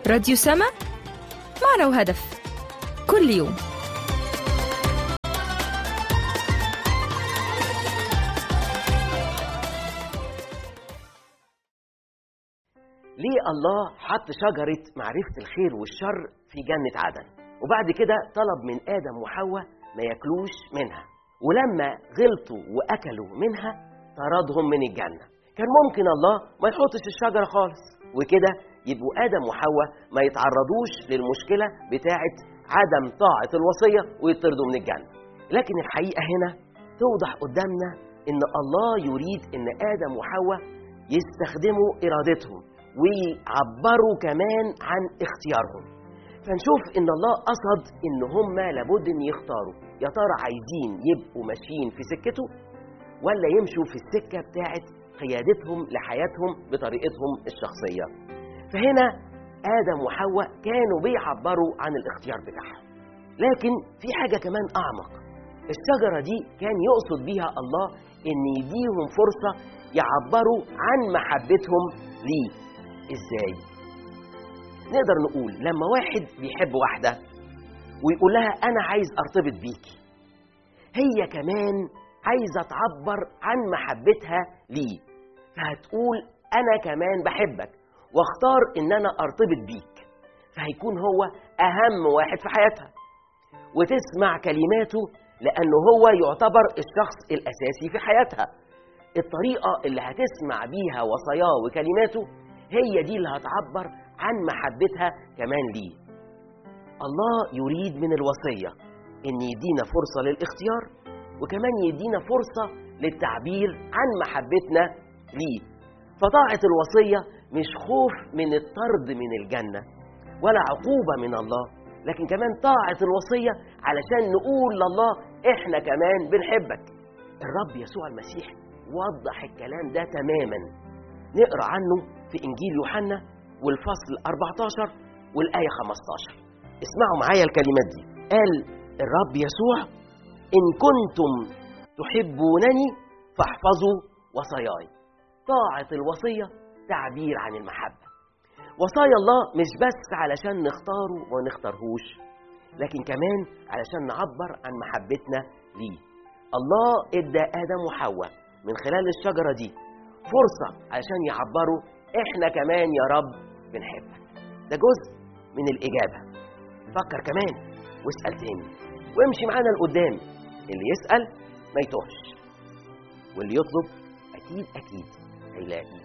راديو سما معنا وهدف كل يوم ليه الله حط شجرة معرفة الخير والشر في جنة عدن وبعد كده طلب من آدم وحواء ما ياكلوش منها ولما غلطوا وأكلوا منها طردهم من الجنة كان ممكن الله ما يحطش الشجرة خالص وكده يبقوا آدم وحواء ما يتعرضوش للمشكلة بتاعة عدم طاعة الوصية ويطردوا من الجنة لكن الحقيقة هنا توضح قدامنا إن الله يريد إن آدم وحواء يستخدموا إرادتهم ويعبروا كمان عن اختيارهم فنشوف ان الله قصد ان هم لابد ان يختاروا يا ترى عايزين يبقوا ماشيين في سكته ولا يمشوا في السكه بتاعت قيادتهم لحياتهم بطريقتهم الشخصيه فهنا ادم وحواء كانوا بيعبروا عن الاختيار بتاعهم لكن في حاجه كمان اعمق الشجره دي كان يقصد بيها الله ان يديهم فرصه يعبروا عن محبتهم ليه ازاي نقدر نقول لما واحد بيحب واحده ويقول لها انا عايز ارتبط بيكي هي كمان عايزه تعبر عن محبتها ليه فهتقول انا كمان بحبك واختار ان انا ارتبط بيك فهيكون هو اهم واحد في حياتها وتسمع كلماته لانه هو يعتبر الشخص الاساسي في حياتها الطريقه اللي هتسمع بيها وصاياه وكلماته هي دي اللي هتعبر عن محبتها كمان ليه الله يريد من الوصية إن يدينا فرصة للاختيار وكمان يدينا فرصة للتعبير عن محبتنا ليه فطاعة الوصية مش خوف من الطرد من الجنة ولا عقوبة من الله لكن كمان طاعة الوصية علشان نقول لله إحنا كمان بنحبك الرب يسوع المسيح وضح الكلام ده تماما نقرأ عنه في إنجيل يوحنا والفصل 14 والآية 15 اسمعوا معايا الكلمات دي قال الرب يسوع إن كنتم تحبونني فاحفظوا وصاياي طاعة الوصية تعبير عن المحبة وصايا الله مش بس علشان نختاره وما نختارهوش لكن كمان علشان نعبر عن محبتنا ليه الله ادى آدم وحواء من خلال الشجرة دي فرصة علشان يعبروا احنا كمان يا رب بنحبك ده جزء من الإجابة فكر كمان واسأل تاني وامشي معانا لقدام اللي يسأل ما يتوهش واللي يطلب أكيد أكيد هيلاقي